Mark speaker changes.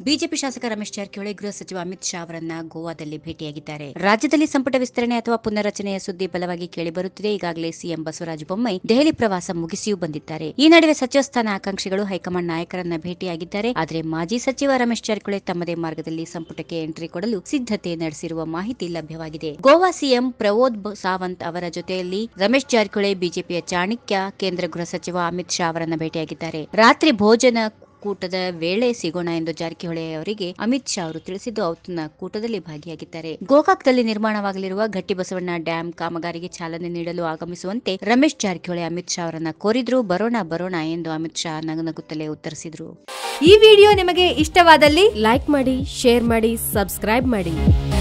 Speaker 1: BJP ಶಾಸಕ ರಮೇಶ್ ಜಾರಕಿಹೊಳಿ ಗೃಹ ಸಚಿವ ಅಮಿತ್ ಶಾ ಅವರನ್ನ ಗೋವಾದಲ್ಲಿ ಭೇಟಿಯಾಗಿದ್ದಾರೆ ರಾಜ್ಯದಲ್ಲಿ ಸಂಪುಟ ವಿಸ್ತರಣೆ ಅಥವಾ ಪುನರ್ರಚನೆಯ ಸುದ್ದಿ ಬಲವಾಗಿ ಕೇಳಿಬರುತ್ತಿದೆ ಈಗಾಗಲೇ ಸಿಎಂ ಬಸವರಾಜ ಬೊಮ್ಮಾಯಿ ದೆಹಲಿ ಪ್ರವಾಸ ಮುಗಿಸಿಯೂ ಬಂದಿದ್ದಾರೆ ಈ ನಡುವೆ ಸಚಿವ ಸ್ಥಾನ ಆಕಾಂಕ್ಷಿಗಳು ಹೈಕಮಾಂಡ್ ನಾಯಕರನ್ನ ಭೇಟಿಯಾಗಿದ್ದಾರೆ ಆದರೆ ಮಾಜಿ ಸಚಿವ ರಮೇಶ್ ಜಾರಕಿಹೊಳಿ ತಮ್ಮದೇ ಮಾರ್ಗದಲ್ಲಿ ಸಂಪುಟಕ್ಕೆ ಎಂಟ್ರಿ ಕೊಡಲು ಸಿದ್ಧತೆ ನಡೆಸಿರುವ ಮಾಹಿತಿ ಲಭ್ಯವಾಗಿದೆ ಗೋವಾ ಸಿಎಂ ಪ್ರಮೋದ್ ಬ- ಸಾವಂತ್ ಅವರ ಜೊತೆಯಲ್ಲಿ ರಮೇಶ್ ಜಾರಕಿಹೊಳಿ ಬಿಜೆಪಿಯ ಚಾಣಕ್ಯ ಕೇಂದ್ರ ಗೃಹ ಸಚಿವ ಅಮಿತ್ ಶಾ ಅವರನ್ನ ಭೇಟಿಯಾಗಿದ್ದಾರೆ ರಾತ್ರಿ ಭೋಜನ ಕೂಟದ ವೇಳೆ ಸಿಗೋಣ ಎಂದು ಜಾರಕಿಹೊಳಿ ಅವರಿಗೆ ಅಮಿತ್ ಶಾ ಅವರು ತಿಳಿಸಿದ್ದು ಔತಣ ಕೂಟದಲ್ಲಿ ಭಾಗಿಯಾಗಿದ್ದಾರೆ ಗೋಕಾಕ್ದಲ್ಲಿ ನಿರ್ಮಾಣವಾಗಲಿರುವ ಗಟ್ಟಿ ಬಸವಣ್ಣ ಡ್ಯಾಂ ಕಾಮಗಾರಿಗೆ ಚಾಲನೆ ನೀಡಲು ಆಗಮಿಸುವಂತೆ ರಮೇಶ್ ಜಾರಕಿಹೊಳಿ ಅಮಿತ್ ಶಾ ಅವರನ್ನ ಕೋರಿದ್ರು ಬರೋಣ ಬರೋಣ ಎಂದು ಅಮಿತ್ ಶಾ ನಗುನಗುತ್ತಲೇ ಉತ್ತರಿಸಿದ್ರು
Speaker 2: ಈ ವಿಡಿಯೋ ನಿಮಗೆ ಇಷ್ಟವಾದಲ್ಲಿ
Speaker 3: ಲೈಕ್ ಮಾಡಿ ಶೇರ್ ಮಾಡಿ ಸಬ್ಸ್ಕ್ರೈಬ್ ಮಾಡಿ